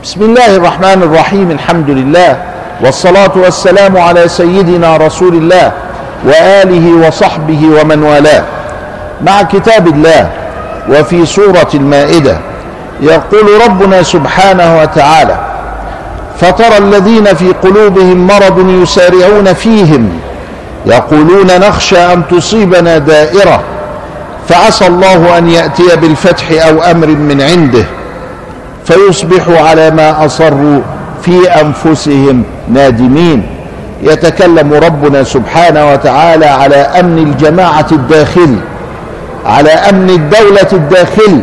بسم الله الرحمن الرحيم الحمد لله والصلاة والسلام على سيدنا رسول الله وآله وصحبه ومن والاه مع كتاب الله وفي سورة المائدة يقول ربنا سبحانه وتعالى فترى الذين في قلوبهم مرض يسارعون فيهم يقولون نخشى أن تصيبنا دائرة فعسى الله أن يأتي بالفتح أو أمر من عنده فيصبحوا على ما أصروا في أنفسهم نادمين يتكلم ربنا سبحانه وتعالى على أمن الجماعة الداخل على أمن الدولة الداخل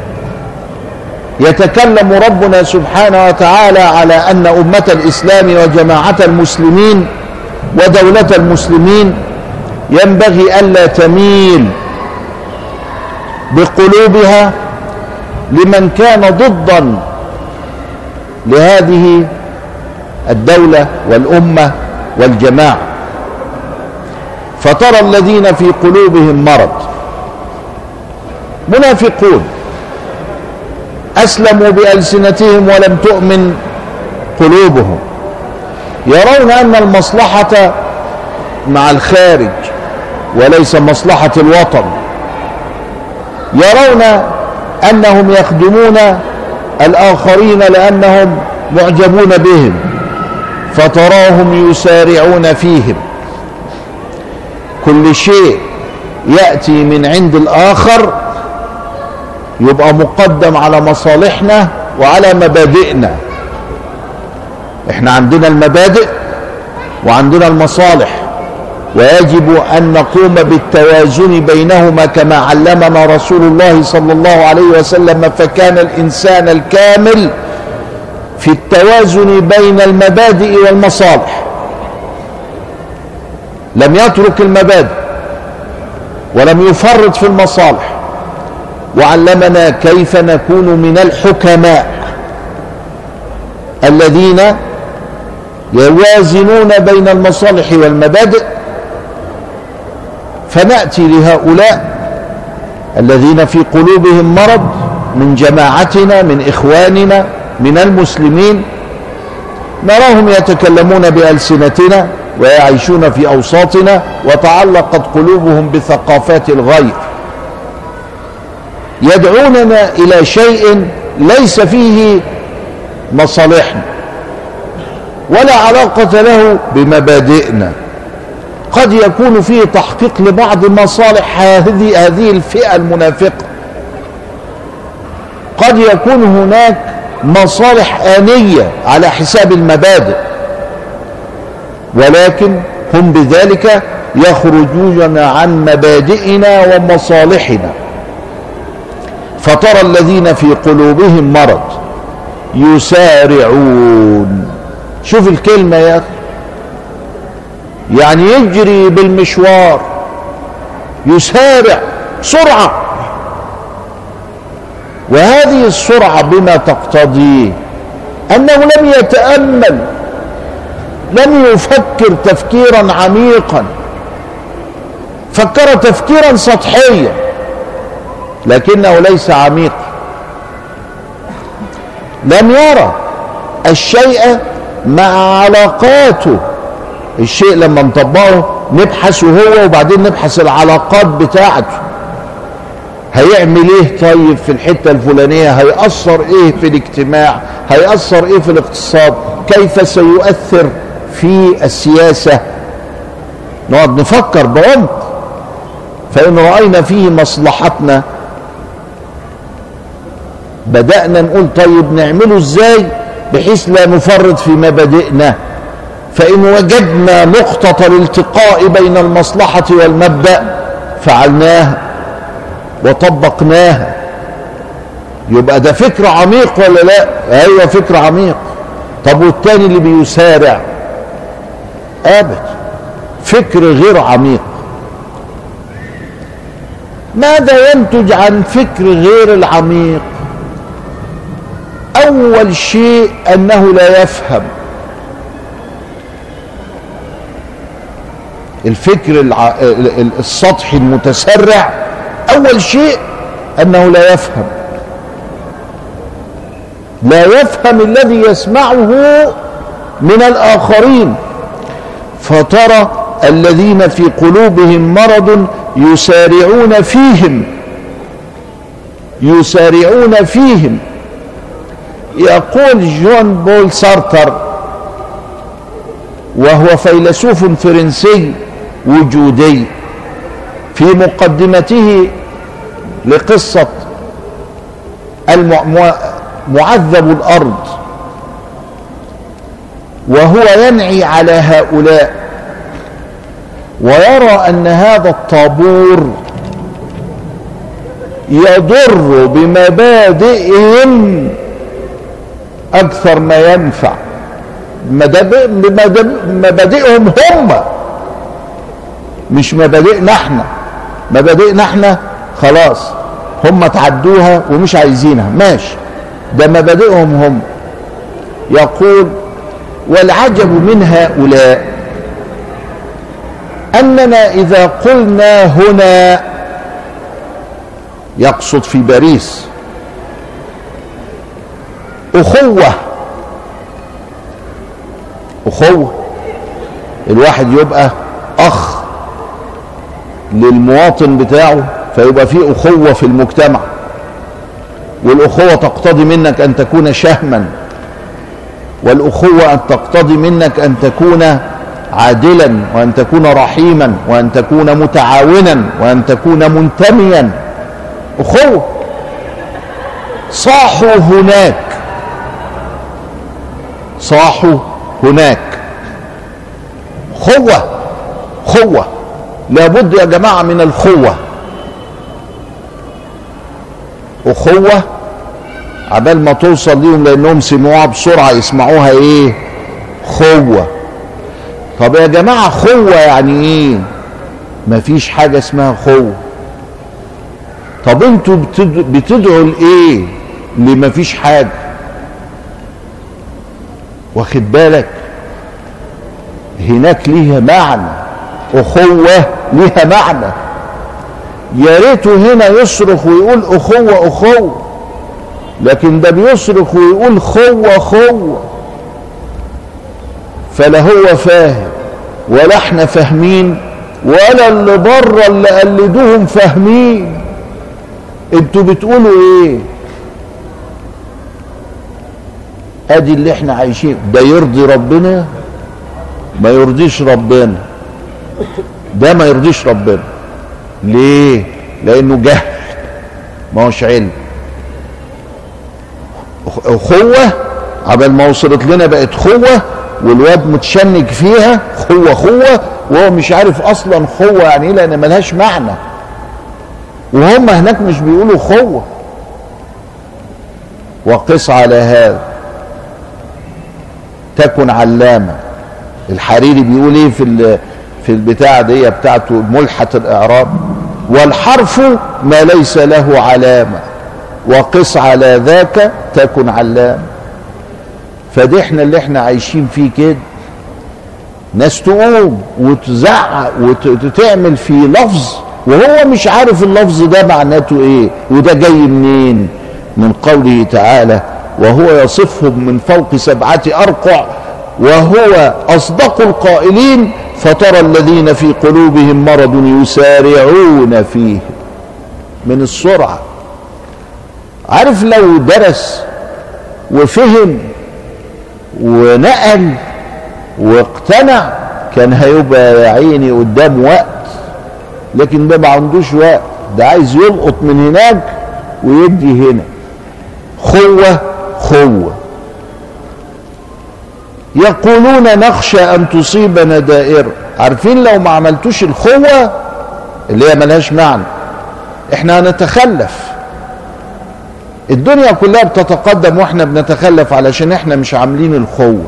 يتكلم ربنا سبحانه وتعالى على أن أمة الإسلام وجماعة المسلمين ودولة المسلمين ينبغي ألا تميل بقلوبها لمن كان ضدا لهذه الدولة والأمة والجماعة فترى الذين في قلوبهم مرض منافقون أسلموا بألسنتهم ولم تؤمن قلوبهم يرون أن المصلحة مع الخارج وليس مصلحة الوطن يرون أنهم يخدمون الآخرين لأنهم معجبون بهم فتراهم يسارعون فيهم كل شيء يأتي من عند الآخر يبقى مقدم على مصالحنا وعلى مبادئنا احنا عندنا المبادئ وعندنا المصالح ويجب أن نقوم بالتوازن بينهما كما علمنا رسول الله صلى الله عليه وسلم فكان الإنسان الكامل في التوازن بين المبادئ والمصالح لم يترك المبادئ ولم يفرط في المصالح وعلمنا كيف نكون من الحكماء الذين يوازنون بين المصالح والمبادئ فناتي لهؤلاء الذين في قلوبهم مرض من جماعتنا من اخواننا من المسلمين نراهم يتكلمون بالسنتنا ويعيشون في اوساطنا وتعلقت قلوبهم بثقافات الغير يدعوننا الى شيء ليس فيه مصالحنا ولا علاقه له بمبادئنا قد يكون فيه تحقيق لبعض مصالح هذه هذه الفئه المنافقه قد يكون هناك مصالح آنية على حساب المبادئ ولكن هم بذلك يخرجون عن مبادئنا ومصالحنا فترى الذين في قلوبهم مرض يسارعون شوف الكلمة يا أخي يعني يجري بالمشوار يسارع سرعة وهذه السرعة بما تقتضيه أنه لم يتأمل لم يفكر تفكيرا عميقا فكر تفكيرا سطحيا لكنه ليس عميقا لم يرى الشيء مع علاقاته الشيء لما نطبقه نبحث هو وبعدين نبحث العلاقات بتاعته هيعمل ايه طيب في الحته الفلانيه هيأثر ايه في الاجتماع هيأثر ايه في الاقتصاد كيف سيؤثر في السياسه نقعد نفكر بعمق فإن رأينا فيه مصلحتنا بدأنا نقول طيب نعمله ازاي بحيث لا نفرط في مبادئنا فإن وجدنا نقطة الالتقاء بين المصلحة والمبدأ فعلناها وطبقناها يبقى ده فكر عميق ولا لا ايوه فكر عميق طب والتاني اللي بيسارع ابدا فكر غير عميق ماذا ينتج عن فكر غير العميق اول شيء انه لا يفهم الفكر الع... السطحي المتسرع اول شيء انه لا يفهم لا يفهم الذي يسمعه من الآخرين فترى الذين في قلوبهم مرض يسارعون فيهم يسارعون فيهم يقول جون بول سارتر وهو فيلسوف فرنسي وجودي في مقدمته لقصة معذب الأرض وهو ينعي على هؤلاء ويرى أن هذا الطابور يضر بمبادئهم أكثر ما ينفع مبادئهم هم مش مبادئنا احنا مبادئنا احنا خلاص هم تعدوها ومش عايزينها ماشي ده مبادئهم هم يقول والعجب من هؤلاء اننا اذا قلنا هنا يقصد في باريس اخوه اخوه الواحد يبقى اخ للمواطن بتاعه فيبقى في اخوه في المجتمع والاخوه تقتضي منك ان تكون شهما والاخوه ان تقتضي منك ان تكون عادلا وان تكون رحيما وان تكون متعاونا وان تكون منتميا اخوه صاحوا هناك صاحوا هناك خوه خوه لابد يا جماعه من الخوه اخوه عبال ما توصل ليهم لانهم سمعوها بسرعه يسمعوها ايه خوه طب يا جماعه خوه يعني ايه مفيش حاجه اسمها خوه طب انتوا بتدعوا لايه اللي مفيش حاجه واخد بالك هناك ليها معنى اخوه ليها معنى يا ريته هنا يصرخ ويقول اخوه اخوه لكن ده بيصرخ ويقول خوه خوه فلا هو فاهم ولا احنا فاهمين ولا اللي بره اللي قلدوهم فاهمين انتوا بتقولوا ايه ادي اللي احنا عايشين ده يرضي ربنا ما يرضيش ربنا ده ما يرضيش ربنا ليه لانه جهل ما هوش علم اخوه عبال ما وصلت لنا بقت خوه والواد متشنج فيها خوه خوه وهو مش عارف اصلا خوه يعني ايه لان ملهاش معنى وهم هناك مش بيقولوا خوه وقس على هذا تكن علامه الحريري بيقول ايه في في البتاع دي بتاعته ملحة الاعراب والحرف ما ليس له علامة وقس على ذاك تكن علامة فدي احنا اللي احنا عايشين فيه كده ناس تقوم وتزعق وتعمل في لفظ وهو مش عارف اللفظ ده معناته ايه وده جاي منين من قوله تعالى وهو يصفهم من فوق سبعة أرقع وهو أصدق القائلين فترى الذين في قلوبهم مرض يسارعون فيه من السرعة عارف لو درس وفهم ونقل واقتنع كان هيبقى يا عيني قدام وقت لكن ده ما عندوش وقت ده عايز يلقط من هناك ويدي هنا خوة خوة يقولون نخشى ان تصيبنا دائرة عارفين لو ما عملتوش الخوة اللي هي ملهاش معنى احنا هنتخلف الدنيا كلها بتتقدم واحنا بنتخلف علشان احنا مش عاملين الخوة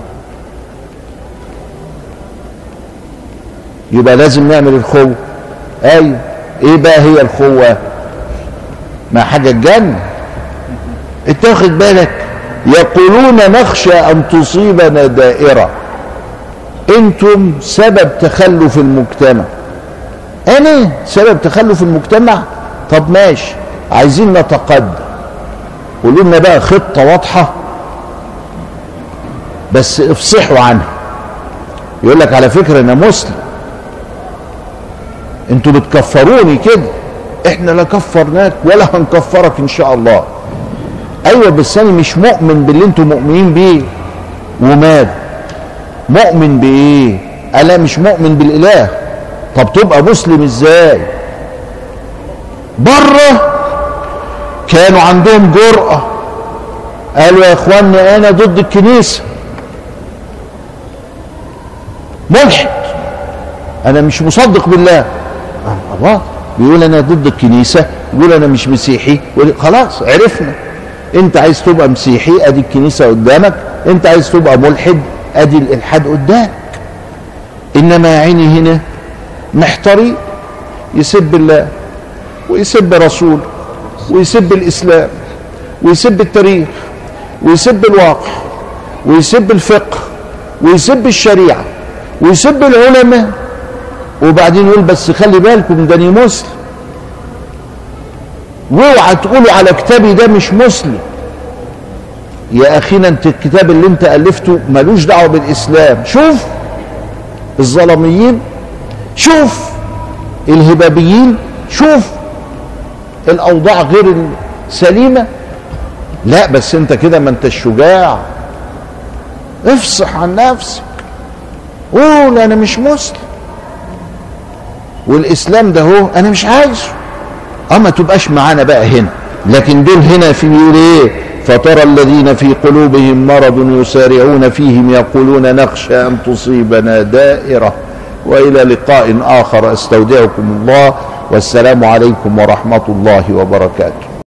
يبقى لازم نعمل الخوة ايوه ايه بقى هي الخوة ما حاجة الجنة انت واخد بالك يقولون نخشى ان تصيبنا دائره انتم سبب تخلف المجتمع انا سبب تخلف المجتمع طب ماشي عايزين نتقدم قولوا لنا بقى خطه واضحه بس افصحوا عنها يقول لك على فكره انا مسلم انتوا بتكفروني كده احنا لا كفرناك ولا هنكفرك ان شاء الله ايوه بس انا مش مؤمن باللي انتوا مؤمنين بيه ومال مؤمن بايه انا مش مؤمن بالاله طب تبقى مسلم ازاي بره كانوا عندهم جرأة قالوا يا اخواني انا ضد الكنيسة ملحد انا مش مصدق بالله الله بيقول انا ضد الكنيسة يقول انا مش مسيحي خلاص عرفنا انت عايز تبقى مسيحي ادي الكنيسة قدامك انت عايز تبقى ملحد ادي الالحاد قدامك انما عيني هنا محتارين يسب الله ويسب رسوله ويسب الاسلام ويسب التاريخ ويسب الواقع ويسب الفقه ويسب الشريعه ويسب العلماء وبعدين يقول بس خلي بالكم ده مسلم واوعى تقولوا على كتابي ده مش مسلم يا اخينا انت الكتاب اللي انت الفته ملوش دعوه بالاسلام شوف الظلميين شوف الهبابيين شوف الاوضاع غير السليمه لا بس انت كده ما انت الشجاع افصح عن نفسك قول انا مش مسلم والاسلام ده هو انا مش عايزه اه ما تبقاش معانا بقى هنا لكن دول هنا في بيقول ايه فترى الذين في قلوبهم مرض يسارعون فيهم يقولون نخشى ان تصيبنا دائره والى لقاء اخر استودعكم الله والسلام عليكم ورحمه الله وبركاته